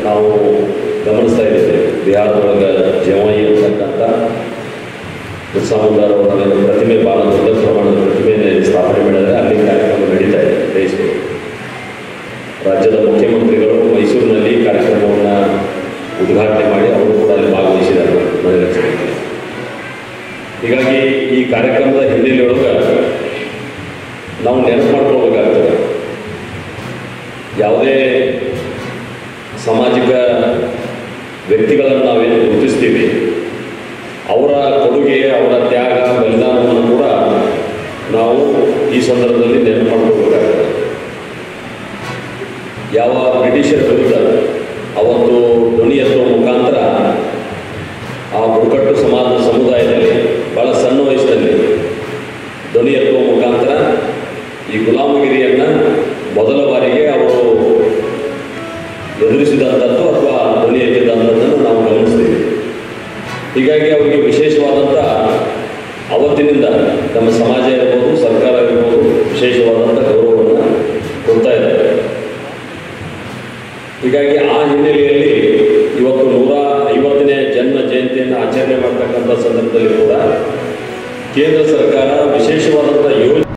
ನಾವು ಗಮನಿಸ್ತಾ ಇದ್ದೇವೆ ಬಿಹಾರದೊಳಗೆ ಜವಾಯಿ ಅಂತಕ್ಕಂಥ ಬಿರ್ಸಾ ಮುಂದಾರ್ ಅವರ ಒಂದು ಪ್ರತಿಮೆ ಭಾಳ ದೊಡ್ಡ ಪ್ರಮಾಣದ ಪ್ರತಿಮೆಯನ್ನು ಇಲ್ಲಿ ಸ್ಥಾಪನೆ ಮಾಡಿದರೆ ಅಲ್ಲಿ ಕಾರ್ಯಕ್ರಮ ನಡೀತಾ ಇದೆ ದೇಶದಲ್ಲಿ ರಾಜ್ಯದ ಮುಖ್ಯಮಂತ್ರಿಗಳು ಮೈಸೂರಿನಲ್ಲಿ ಕಾರ್ಯಕ್ರಮವನ್ನು ಉದ್ಘಾಟನೆ ಮಾಡಿ ಅವರು ಕೂಡ ಅಲ್ಲಿ ಭಾಗವಹಿಸಿದ್ದಾರೆ ನನಗೆ ಅನ್ಸುತ್ತೆ. ಹೀಗಾಗಿ ಈ ಕಾರ್ಯಕ್ರಮದ ಹಿನ್ನೆಲೆಯೊಳಗೆ ನಾವು ನೆನಪು ಮಾಡ್ಕೋಬೇಕಾಗ್ತದೆ ಯಾವುದೇ ಸಾಮಾಜಿಕ ವ್ಯಕ್ತಿಗಳನ್ನು ನಾವೇನು ಗುರುತಿಸ್ತೀವಿ ಅವರ ಕೊಡುಗೆ ಅವರ ತ್ಯಾಗ ಬಲಿದಾನವನ್ನು ಕೂಡ ನಾವು ಈ ಸಂದರ್ಭದಲ್ಲಿ ನೆನಪು ಮಾಡ್ಕೋಬೇಕಾಗ್ತದೆ ಯಾವ ಬ್ರಿಟಿಷರ ವಿರುದ್ಧ ಅವತ್ತು ಧ್ವನಿ ಎತ್ತುವ ಮುಖಾಂತರ ಆ ಬುಡಕಟ್ಟು ಸಮಾಜ ಸಮುದಾಯದಲ್ಲಿ ಭಾಳ ಸಣ್ಣ ವಯಸ್ಸಿನಲ್ಲಿ ಧ್ವನಿ ಎತ್ತುವ ಮುಖಾಂತರ ಈ ಗುಲಾಮಗಿರಿಯನ್ನು ಮೊದಲ ಬಾರಿಗೆ ಅವರು ಎದುರಿಸಿದಂಥದ್ದು ಅಥವಾ ಧ್ವನಿ ಎತ್ತಿದಂಥದ್ದನ್ನು ನಾವು ಗಮನಿಸ್ತೀವಿ ಹೀಗಾಗಿ ಅವರಿಗೆ ವಿಶೇಷವಾದಂಥ ಅವತ್ತಿನಿಂದ ನಮ್ಮ ಸಮಾಜ ಇರ್ಬೋದು ಸರ್ಕಾರ ಇರ್ಬೋದು ವಿಶೇಷವಾದಂಥ ಗೌರವವನ್ನು ಕೊಡ್ತಾ ಇದ್ದಾರೆ ಹೀಗಾಗಿ ಆ ಹಿನ್ನೆಲೆಯಲ್ಲಿ ಇವತ್ತು ನೂರ ಐವತ್ತನೇ ಜನ್ಮ ಜಯಂತಿಯನ್ನು ಆಚರಣೆ ಮಾಡ್ತಕ್ಕಂಥ ಸಂದರ್ಭದಲ್ಲಿ ಕೂಡ ಕೇಂದ್ರ ಸರ್ಕಾರ ವಿಶೇಷವಾದಂಥ ಯೋಜನೆ